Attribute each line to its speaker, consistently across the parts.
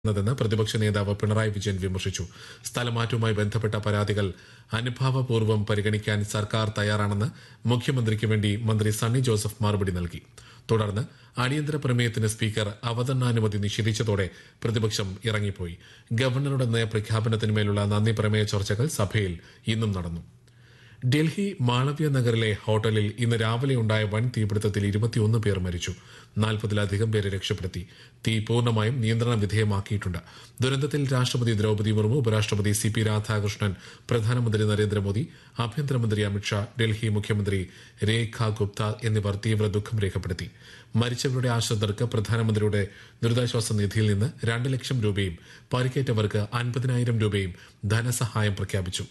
Speaker 1: ന്നതെന്ന് പ്രതിപക്ഷ നേതാവ് പിണറായി വിജയൻ വിമർശിച്ചു സ്ഥലമാറ്റവുമായി ബന്ധപ്പെട്ട പരാതികൾ അനുഭാവപൂർവ്വം പരിഗണിക്കാൻ സർക്കാർ തയ്യാറാണെന്ന് മുഖ്യമന്ത്രിക്ക് വേണ്ടി മന്ത്രി സണ്ണി ജോസഫ് മറുപടി നൽകി തുടർന്ന് അടിയന്തര പ്രമേയത്തിന് സ്പീക്കർ അവതരണാനുമതി നിഷേധിച്ചതോടെ പ്രതിപക്ഷം ഇറങ്ങിപ്പോയി ഗവർണറുടെ നയപ്രഖ്യാപനത്തിന്മേലുള്ള നന്ദി പ്രമേയ ചർച്ചകൾ സഭയിൽ ഇന്നും നടന്നു ഡൽഹി മാളവ്യ നഗറിലെ ഹോട്ടലിൽ ഇന്ന് രാവിലെ ഉണ്ടായ വൻ തീപിടുത്തത്തിൽ ഇരുപത്തിയൊന്ന് പേർ മരിച്ചു നാൽപ്പതിലധികം പേരെ രക്ഷപ്പെടുത്തി തീ പൂർണ്ണമായും നിയന്ത്രണ വിധേയമാക്കിയിട്ടുണ്ട് ദുരന്തത്തിൽ രാഷ്ട്രപതി ദ്രൌപദി മുർമു ഉപരാഷ്ട്രപതി സി പി രാധാകൃഷ്ണൻ പ്രധാനമന്ത്രി നരേന്ദ്രമോദി ആഭ്യന്തരമന്ത്രി അമിത്ഷാ ഡൽഹി മുഖ്യമന്ത്രി രേഖ ഗുപ്ത എന്നിവർ തീവ്ര ദുഃഖം രേഖപ്പെടുത്തി മരിച്ചവരുടെ ആശ്രിതർക്ക് പ്രധാനമന്ത്രിയുടെ ദുരിതാശ്വാസ നിധിയിൽ നിന്ന് രണ്ട് ലക്ഷം രൂപയും പരിക്കേറ്റവർക്ക് അൻപതിനായിരം രൂപയും ധനസഹായം പ്രഖ്യാപിച്ചു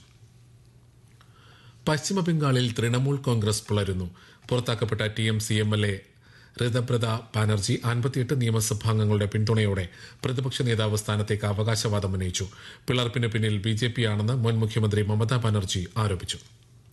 Speaker 1: പശ്ചിമബംഗാളിൽ തൃണമൂൽ കോൺഗ്രസ് പുലരുന്നു പുറത്താക്കപ്പെട്ട T M C M L A Ritabrata Banerjee അൻപത്തിയെട്ട് നിയമസഭാംഗങ്ങളുടെ പിന്തുണയോടെ പ്രതിപക്ഷ നേതാവ് സ്ഥാനത്തേക്ക് അവകാശവാദം ഉന്നയിച്ചു പിളർപ്പിന് പിന്നിൽ ബി ജെ പി ആണെന്ന് മുൻ മുഖ്യമന്ത്രി മമതാ ബാനർജി ആരോപിച്ചു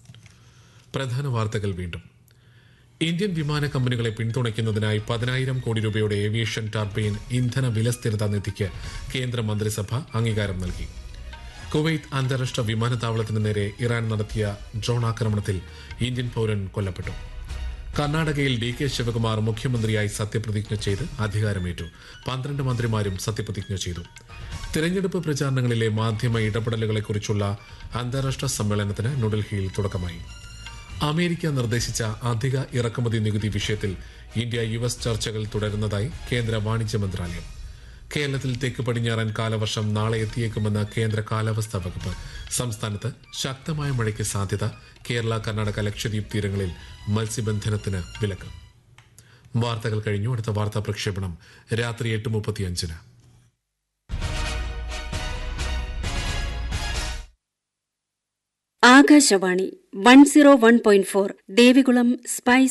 Speaker 1: പ്രധാന വാർത്തകൾ വീണ്ടും ഇന്ത്യൻ വിമാന കമ്പനികളെ പിന്തുണയ്ക്കുന്നതിനായി പതിനായിരം കോടി രൂപയുടെ ഏവിയേഷൻ ടർബൈൻ ഇന്ധന വില സ്ഥിരതാ നിധിക്ക് കേന്ദ്ര മന്ത്രിസഭ അംഗീകാരം നൽകി കുവൈത്ത് അന്താരാഷ്ട്ര വിമാനത്താവളത്തിന് നേരെ ഇറാൻ നടത്തിയ ഡ്രോൺ ആക്രമണത്തിൽ ഇന്ത്യൻ പൌരൻ കൊല്ലപ്പെട്ടു കർണാടകയിൽ ഡി കെ ശിവകുമാർ മുഖ്യമന്ത്രിയായി സത്യപ്രതിജ്ഞ ചെയ്ത് അധികാരമേറ്റു പന്ത്രണ്ട് മന്ത്രിമാരും സത്യപ്രതിജ്ഞ ചെയ്തു തിരഞ്ഞെടുപ്പ് പ്രചാരണങ്ങളിലെ മാധ്യമ ഇടപെടലുകളെക്കുറിച്ചുള്ള അന്താരാഷ്ട്ര സമ്മേളനത്തിന് ന്യൂഡൽഹിയിൽ തുടക്കമായി അമേരിക്ക നിർദ്ദേശിച്ച അധിക ഇറക്കുമതി നികുതി വിഷയത്തിൽ ഇന്ത്യ യു എസ് ചർച്ചകൾ തുടരുന്നതായി കേന്ദ്ര വാണിജ്യ മന്ത്രാലയം കേരളത്തിൽ തെക്ക് പടിഞ്ഞാറൻ കാലവർഷം നാളെ എത്തിയേക്കുമെന്ന് കേന്ദ്ര കാലാവസ്ഥാ വകുപ്പ് സംസ്ഥാനത്ത് ശക്തമായ മഴയ്ക്ക് സാധ്യത കേരള കർണാടക ലക്ഷദ്വീപ് തീരങ്ങളിൽ മത്സ്യബന്ധനത്തിന് വിലക്ക് വാർത്തകൾ കഴിഞ്ഞു അടുത്ത വാർത്താ പ്രക്ഷേപണം രാത്രി എട്ട് മുപ്പത്തിയഞ്ചിന്
Speaker 2: Akashvani one zero one point four Devikulam spice